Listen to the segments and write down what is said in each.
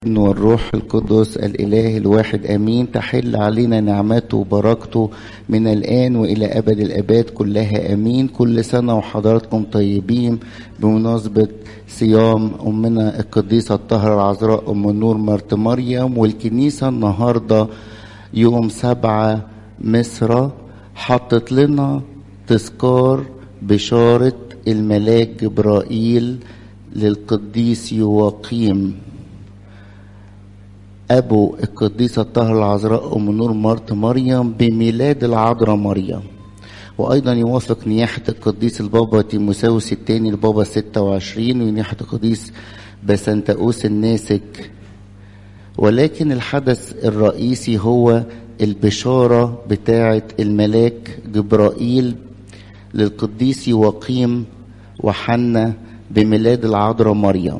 الابن والروح القدس الإله الواحد آمين تحل علينا نعمته وبركته من الآن وإلى أبد الآباد كلها آمين كل سنة وحضراتكم طيبين بمناسبة صيام أمنا القديسة الطاهرة العذراء أم النور مرت مريم والكنيسة النهاردة يوم سبعة مصر حطت لنا تذكار بشارة الملاك جبرائيل للقديس يواقيم أبو القديسة الطاهرة العذراء أم نور مرت مريم بميلاد العذراء مريم وأيضا يوافق نياحة القديس البابا تيموساوس الثاني البابا 26 ونياحة القديس بسنتاوس الناسك ولكن الحدث الرئيسي هو البشارة بتاعة الملاك جبرائيل للقديس يواقيم وحنا بميلاد العذراء مريم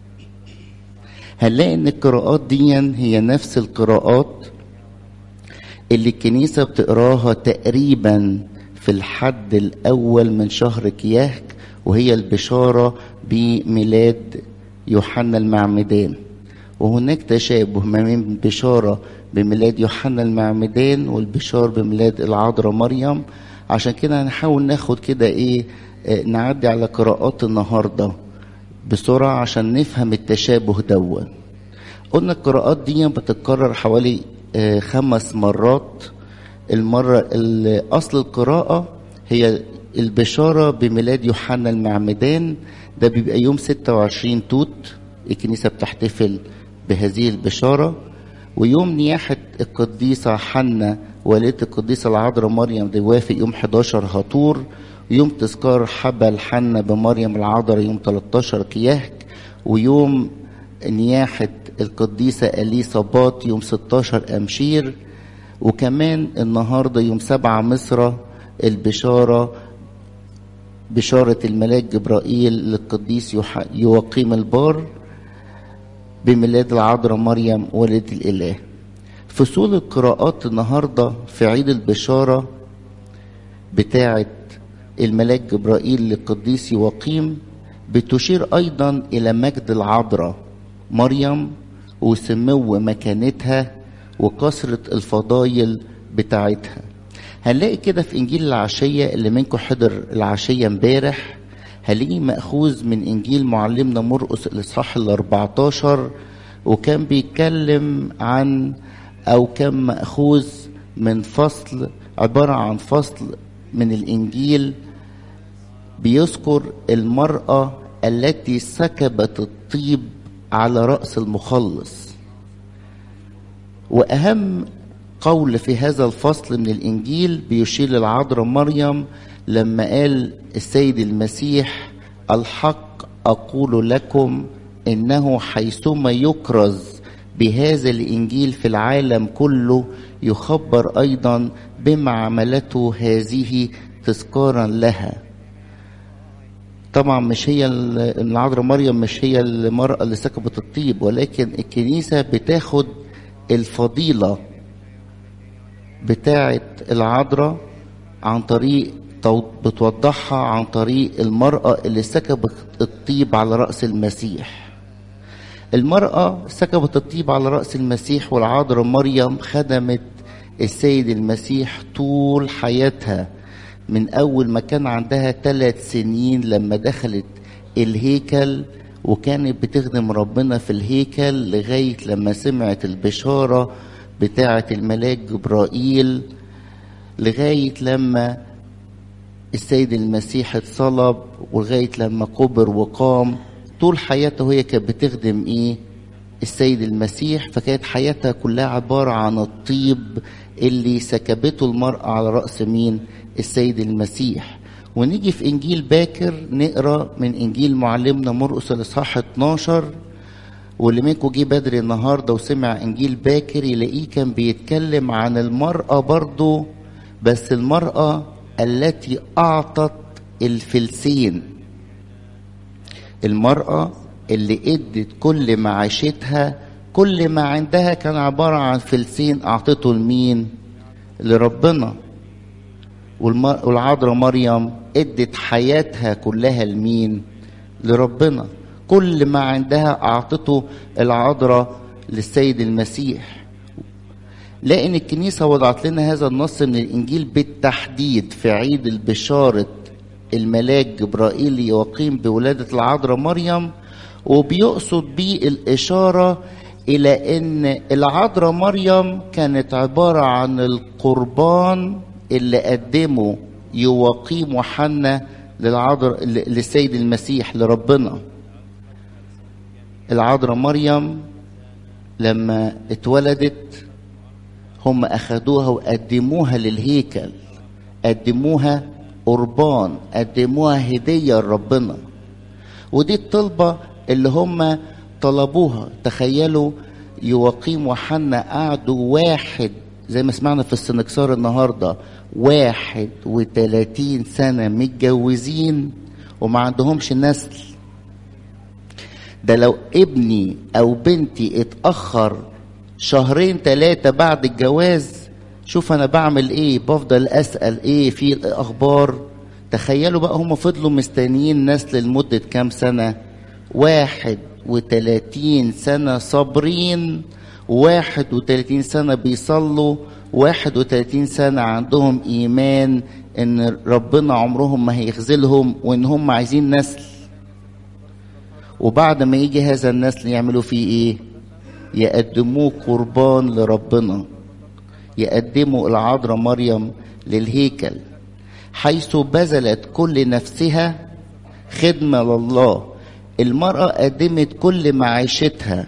هنلاقي ان القراءات دي هي نفس القراءات اللي الكنيسة بتقراها تقريبا في الحد الأول من شهر كياك وهي البشارة بميلاد يوحنا المعمدان وهناك تشابه ما بين البشارة بميلاد يوحنا المعمدان والبشار بميلاد العذراء مريم عشان كده هنحاول ناخد كده ايه نعدي على قراءات النهارده بسرعة عشان نفهم التشابه دون قلنا القراءات دي بتتكرر حوالي خمس مرات المرة أصل القراءة هي البشارة بميلاد يوحنا المعمدان ده بيبقى يوم 26 توت الكنيسة بتحتفل بهذه البشارة ويوم نياحة القديسة حنا والدة القديسة العذراء مريم ده يوافق يوم 11 هطور يوم تذكار حبل حنا بمريم العذراء يوم 13 كياك ويوم نياحة القديسة أليصابات يوم 16 أمشير وكمان النهاردة يوم 7 مصر البشارة بشارة الملاك جبرائيل للقديس يواقيم البار بميلاد العذراء مريم والدة الإله فصول القراءات النهاردة في عيد البشارة بتاعة الملاك جبرائيل للقديس يواقيم بتشير أيضا إلى مجد العذراء مريم وسمو مكانتها وكثرة الفضايل بتاعتها هنلاقي كده في إنجيل العشية اللي منكم حضر العشية امبارح هنلاقيه مأخوذ من إنجيل معلمنا مرقس الإصحاح ال 14 وكان بيتكلم عن أو كان مأخوذ من فصل عبارة عن فصل من الإنجيل بيذكر المرأة التي سكبت الطيب على رأس المخلص وأهم قول في هذا الفصل من الإنجيل بيشير للعذراء مريم لما قال السيد المسيح الحق أقول لكم إنه حيثما يكرز بهذا الإنجيل في العالم كله يخبر أيضا بما عملته هذه تذكارا لها طبعا مش هي العذراء مريم مش هي المرأة اللي سكبت الطيب ولكن الكنيسة بتاخد الفضيلة بتاعة العذراء عن طريق بتوضحها عن طريق المرأة اللي سكبت الطيب على رأس المسيح المرأة سكبت الطيب على رأس المسيح والعذراء مريم خدمت السيد المسيح طول حياتها من أول ما كان عندها ثلاث سنين لما دخلت الهيكل وكانت بتخدم ربنا في الهيكل لغاية لما سمعت البشارة بتاعة الملاك جبرائيل لغاية لما السيد المسيح اتصلب ولغاية لما قبر وقام طول حياته هي كانت بتخدم ايه السيد المسيح فكانت حياتها كلها عبارة عن الطيب اللي سكبته المرأة على رأس مين السيد المسيح ونيجي في إنجيل باكر نقرأ من إنجيل معلمنا مرقس الإصحاح 12 واللي منكم جه بدري النهارده وسمع إنجيل باكر يلاقيه كان بيتكلم عن المرأة برضه بس المرأة التي أعطت الفلسين المرأة اللي ادت كل معاشتها كل ما عندها كان عبارة عن فلسين أعطته لمين لربنا والعذراء مريم ادت حياتها كلها لمين لربنا كل ما عندها أعطته العذراء للسيد المسيح لأن الكنيسة وضعت لنا هذا النص من الإنجيل بالتحديد في عيد البشارة الملاك جبرائيل يقيم بولادة العذراء مريم وبيقصد بيه الإشارة إلى أن العذراء مريم كانت عبارة عن القربان اللي قدمه يواقيم وحنا للعذراء للسيد المسيح لربنا العذراء مريم لما اتولدت هم أخدوها وقدموها للهيكل قدموها قربان قدموها هدية لربنا ودي الطلبة اللي هم طلبوها تخيلوا يواقيم وحنا قعدوا واحد زي ما سمعنا في السنكسار النهاردة واحد وتلاتين سنة متجوزين وما عندهمش نسل ده لو ابني او بنتي اتأخر شهرين ثلاثة بعد الجواز شوف انا بعمل ايه بفضل اسأل ايه في الاخبار تخيلوا بقى هم فضلوا مستنيين نسل لمدة كام سنة واحد وتلاتين سنة صابرين واحد وتلاتين سنة بيصلوا واحد وتلاتين سنة عندهم إيمان إن ربنا عمرهم ما هيخذلهم وإن هم عايزين نسل وبعد ما يجي هذا النسل يعملوا فيه إيه؟ يقدموه قربان لربنا يقدموا العذراء مريم للهيكل حيث بذلت كل نفسها خدمة لله المرأة قدمت كل معيشتها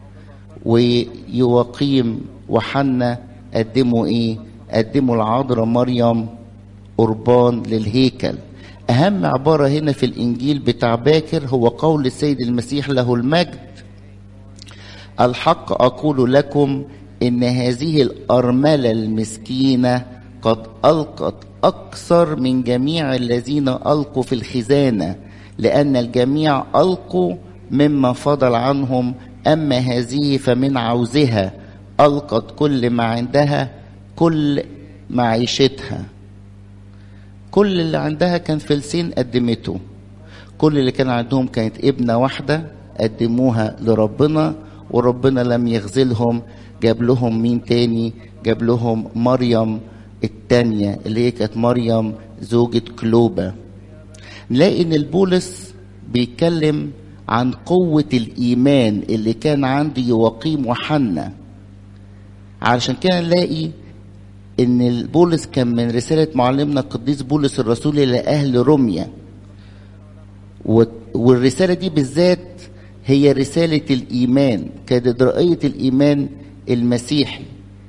ويواقيم وحنا قدموا ايه قدموا العذراء مريم قربان للهيكل اهم عبارة هنا في الانجيل بتاع باكر هو قول السيد المسيح له المجد الحق اقول لكم ان هذه الارملة المسكينة قد القت اكثر من جميع الذين القوا في الخزانة لان الجميع القوا مما فضل عنهم اما هذه فمن عوزها القت كل ما عندها كل معيشتها كل اللي عندها كان فلسين قدمته كل اللي كان عندهم كانت ابنة واحدة قدموها لربنا وربنا لم يخذلهم جاب لهم مين تاني جاب لهم مريم التانية اللي هي كانت مريم زوجة كلوبة نلاقي ان البولس بيتكلم عن قوة الإيمان اللي كان عند يواقيم وحنا علشان كده نلاقي ان البولس كان من رسالة معلمنا القديس بولس الرسول إلى أهل روميا والرسالة دي بالذات هي رسالة الإيمان كانت رأية الإيمان المسيحي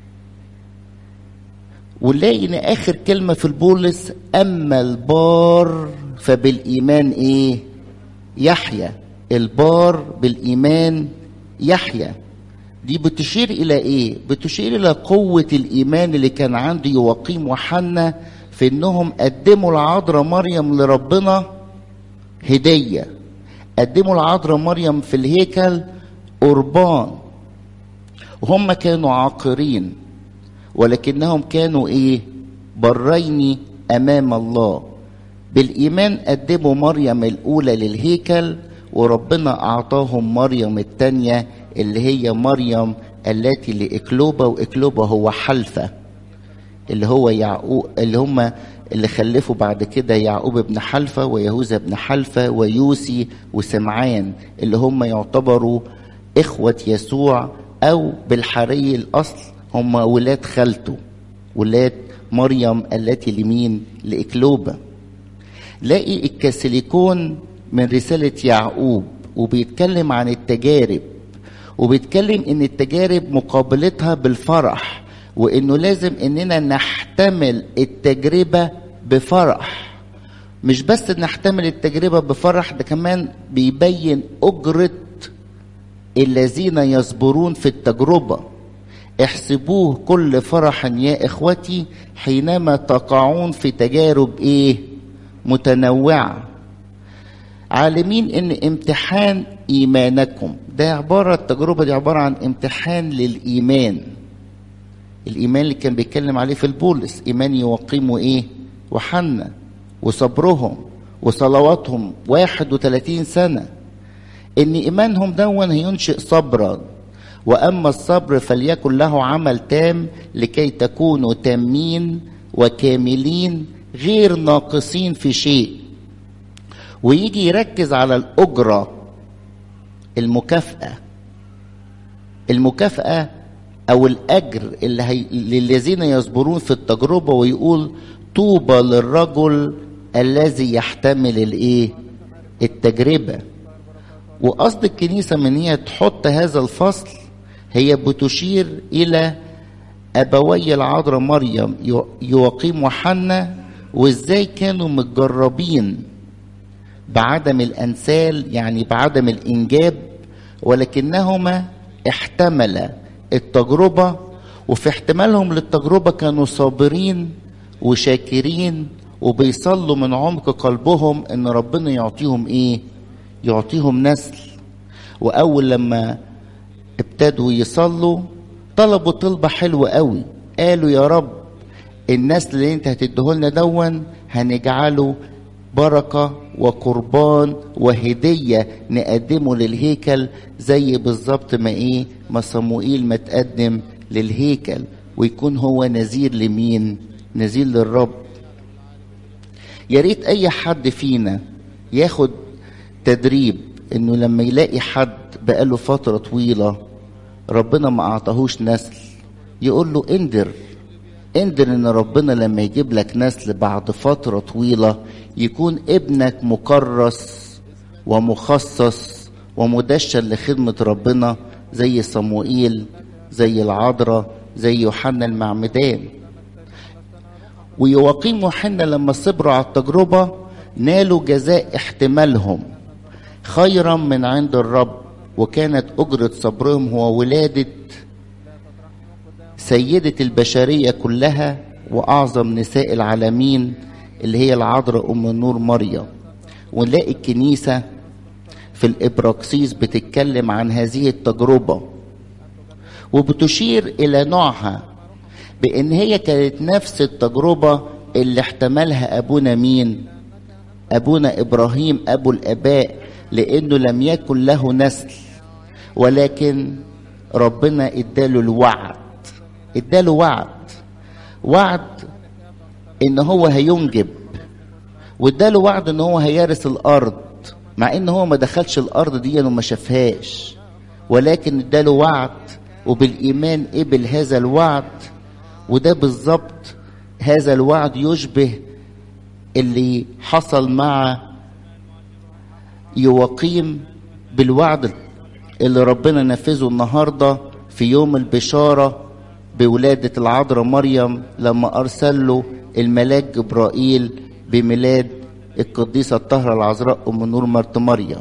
ونلاقي ان اخر كلمة في البولس اما البار فبالايمان ايه يحيى البار بالايمان يحيى دي بتشير الى ايه بتشير الى قوة الايمان اللي كان عنده يواقيم وحنا في انهم قدموا العذراء مريم لربنا هدية قدموا العذراء مريم في الهيكل قربان وهم كانوا عاقرين ولكنهم كانوا ايه برين امام الله بالايمان قدموا مريم الاولى للهيكل وربنا اعطاهم مريم الثانيه اللي هي مريم التي لاكلوبه واكلوبه هو حلفه اللي هو يعقوب اللي هم اللي خلفوا بعد كده يعقوب ابن حلفه ويهوذا ابن حلفه ويوسي وسمعان اللي هم يعتبروا اخوه يسوع او بالحري الاصل هم ولاد خالته ولاد مريم التي لمين لإكلوبة لاقي الكاسيليكون من رسالة يعقوب وبيتكلم عن التجارب وبيتكلم ان التجارب مقابلتها بالفرح وانه لازم اننا نحتمل التجربة بفرح مش بس نحتمل التجربة بفرح ده كمان بيبين أجرة الذين يصبرون في التجربه احسبوه كل فرح يا اخوتي حينما تقعون في تجارب ايه متنوعه عالمين ان امتحان ايمانكم ده عباره التجربه دي عباره عن امتحان للايمان الايمان اللي كان بيتكلم عليه في البولس ايمان يوقيم ايه وحنا وصبرهم وصلواتهم 31 سنه ان ايمانهم دون هينشئ صبرا واما الصبر فليكن له عمل تام لكي تكونوا تامين وكاملين غير ناقصين في شيء ويجي يركز على الاجره المكافاه المكافاه او الاجر اللي هي للذين يصبرون في التجربه ويقول طوبى للرجل الذي يحتمل الايه التجربه وقصد الكنيسه من هي تحط هذا الفصل هي بتشير الى ابوي العذراء مريم يواقيم وحنا وازاي كانوا متجربين بعدم الانسال يعني بعدم الانجاب ولكنهما احتملا التجربه وفي احتمالهم للتجربه كانوا صابرين وشاكرين وبيصلوا من عمق قلبهم ان ربنا يعطيهم ايه يعطيهم نسل واول لما ابتدوا يصلوا طلبوا طلبة حلوة قوي قالوا يا رب النسل اللي انت هتديهولنا دون هنجعله بركة وقربان وهدية نقدمه للهيكل زي بالظبط ما ايه ما صموئيل ما تقدم للهيكل ويكون هو نذير لمين نذير للرب يا ريت اي حد فينا ياخد تدريب انه لما يلاقي حد بقاله فتره طويله ربنا ما اعطاهوش نسل يقول له اندر اندر ان ربنا لما يجيب لك نسل بعد فتره طويله يكون ابنك مكرس ومخصص ومدشن لخدمه ربنا زي صموئيل زي العذراء زي يوحنا المعمدان ويواقيم وحنا لما صبروا على التجربه نالوا جزاء احتمالهم خيرا من عند الرب وكانت أجرة صبرهم هو ولادة سيدة البشرية كلها وأعظم نساء العالمين اللي هي العذراء أم النور مريم ونلاقي الكنيسة في الإبراكسيس بتتكلم عن هذه التجربة وبتشير إلى نوعها بإن هي كانت نفس التجربة اللي احتملها أبونا مين؟ أبونا إبراهيم أبو الآباء لأنه لم يكن له نسل ولكن ربنا اداله الوعد اداله وعد وعد ان هو هينجب واداله وعد ان هو هيرث الارض مع ان هو ما دخلش الارض دي وما شافهاش ولكن اداله وعد وبالايمان قبل هذا الوعد وده بالظبط هذا الوعد يشبه اللي حصل مع يوقيم بالوعد اللي ربنا نفذه النهارده في يوم البشاره بولادة العذراء مريم لما أرسل له الملاك جبرائيل بميلاد القديسة الطاهرة العذراء أم نور مرت مريم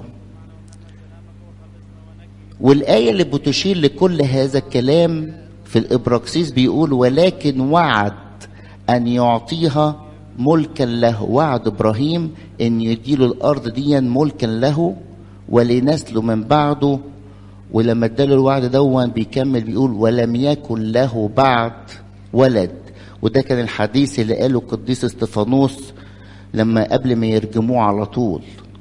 والآية اللي بتشير لكل هذا الكلام في الإبراكسيس بيقول ولكن وعد أن يعطيها ملكا له وعد إبراهيم أن يديله الأرض دي ملكا له ولنسله من بعده ولما اداله الوعد دون بيكمل بيقول ولم يكن له بعد ولد وده كان الحديث اللي قاله القديس استفانوس لما قبل ما يرجموه على طول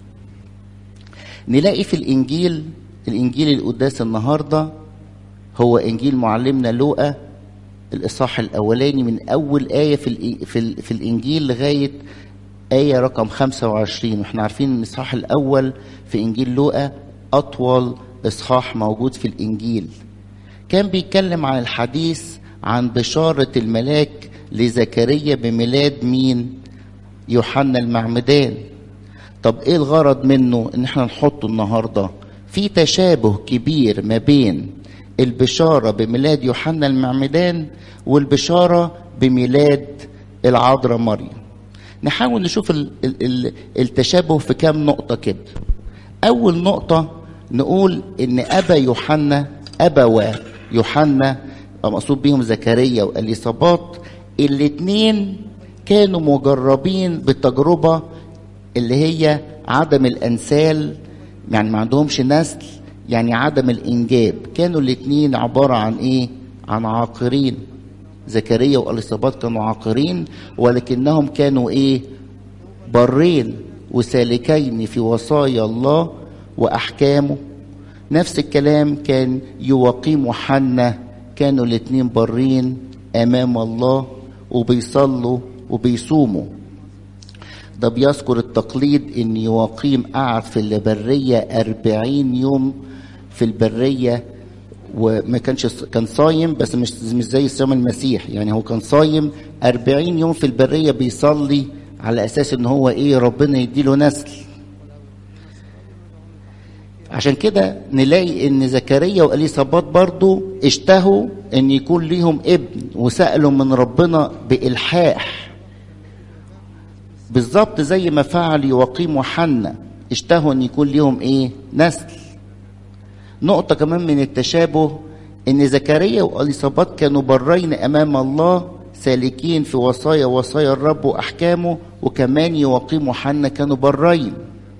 نلاقي في الانجيل الانجيل القداس النهارده هو انجيل معلمنا لوقا الاصحاح الاولاني من اول ايه في في, في الانجيل لغايه ايه رقم 25 واحنا عارفين ان الاصحاح الاول في انجيل لوقا اطول اصحاح موجود في الانجيل كان بيتكلم عن الحديث عن بشاره الملاك لزكريا بميلاد مين يوحنا المعمدان طب ايه الغرض منه ان احنا نحطه النهارده في تشابه كبير ما بين البشاره بميلاد يوحنا المعمدان والبشاره بميلاد العذراء مريم نحاول نشوف ال ال ال التشابه في كام نقطه كده اول نقطه نقول ان ابا يوحنا ابوا يوحنا مقصود بيهم زكريا واليصابات الاثنين كانوا مجربين بالتجربه اللي هي عدم الانسال يعني ما عندهمش نسل يعني عدم الانجاب كانوا الاثنين عباره عن ايه عن عاقرين زكريا واليصابات كانوا عاقرين ولكنهم كانوا ايه برين وسالكين في وصايا الله واحكامه نفس الكلام كان يواقيم وحنا كانوا الاتنين برين امام الله وبيصلوا وبيصوموا ده بيذكر التقليد ان يواقيم قعد في البرية أربعين يوم في البرية وما كانش كان صايم بس مش مش زي صيام المسيح يعني هو كان صايم أربعين يوم في البرية بيصلي على أساس إن هو إيه ربنا يديله نسل عشان كده نلاقي ان زكريا واليصابات برضو اشتهوا ان يكون ليهم ابن وسألوا من ربنا بإلحاح بالظبط زي ما فعل يواقيم وحنا اشتهوا ان يكون ليهم ايه نسل نقطة كمان من التشابه ان زكريا واليصابات كانوا برين امام الله سالكين في وصايا وصايا الرب واحكامه وكمان يواقيم وحنا كانوا برين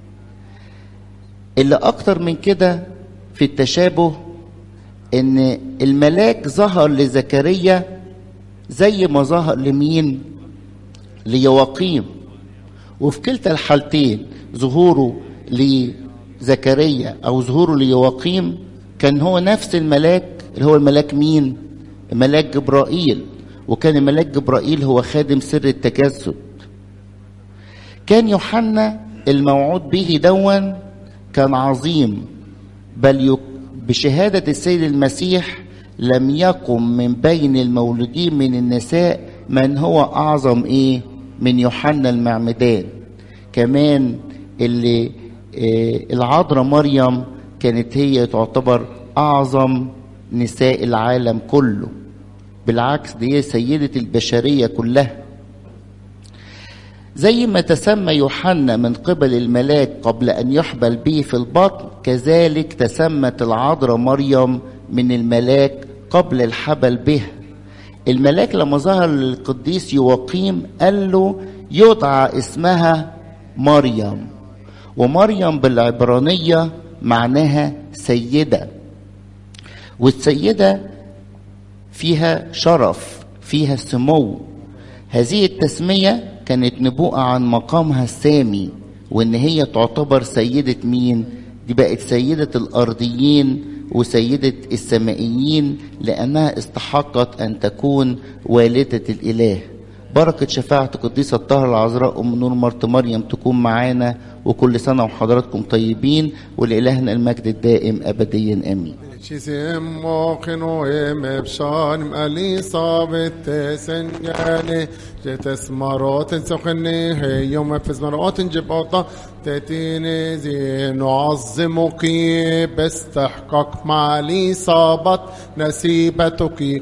اللي اكتر من كده في التشابه ان الملاك ظهر لزكريا زي ما ظهر لمين ليواقيم وفي كلتا الحالتين ظهوره لزكريا او ظهوره ليواقيم كان هو نفس الملاك اللي هو الملاك مين الملاك جبرائيل وكان الملاك جبرائيل هو خادم سر التجسد كان يوحنا الموعود به دون كان عظيم بل بشهادة السيد المسيح لم يقم من بين المولودين من النساء من هو أعظم إيه من يوحنا المعمدان كمان اللي إيه العذراء مريم كانت هي تعتبر أعظم نساء العالم كله بالعكس دي هي سيدة البشرية كلها زي ما تسمى يوحنا من قبل الملاك قبل ان يحبل به في البطن كذلك تسمت العذراء مريم من الملاك قبل الحبل به الملاك لما ظهر للقديس يواقيم قال له يدعى اسمها مريم ومريم بالعبرانية معناها سيدة والسيدة فيها شرف فيها سمو هذه التسمية كانت نبوءة عن مقامها السامي وإن هي تعتبر سيدة مين؟ دي بقت سيدة الأرضيين وسيدة السمائيين لأنها استحقت أن تكون والدة الإله بركة شفاعة القديسة الطاهرة العذراء أم نور مرت مريم تكون معانا وكل سنة وحضراتكم طيبين ولإلهنا المجد الدائم أبديا آمين Çizim mokinu emepşan ali sabit senyani cetes marotin سخني هي يوم في مرات جبطة تتيني زين نعظمك باستحقاق مع لي صابت نسيبتك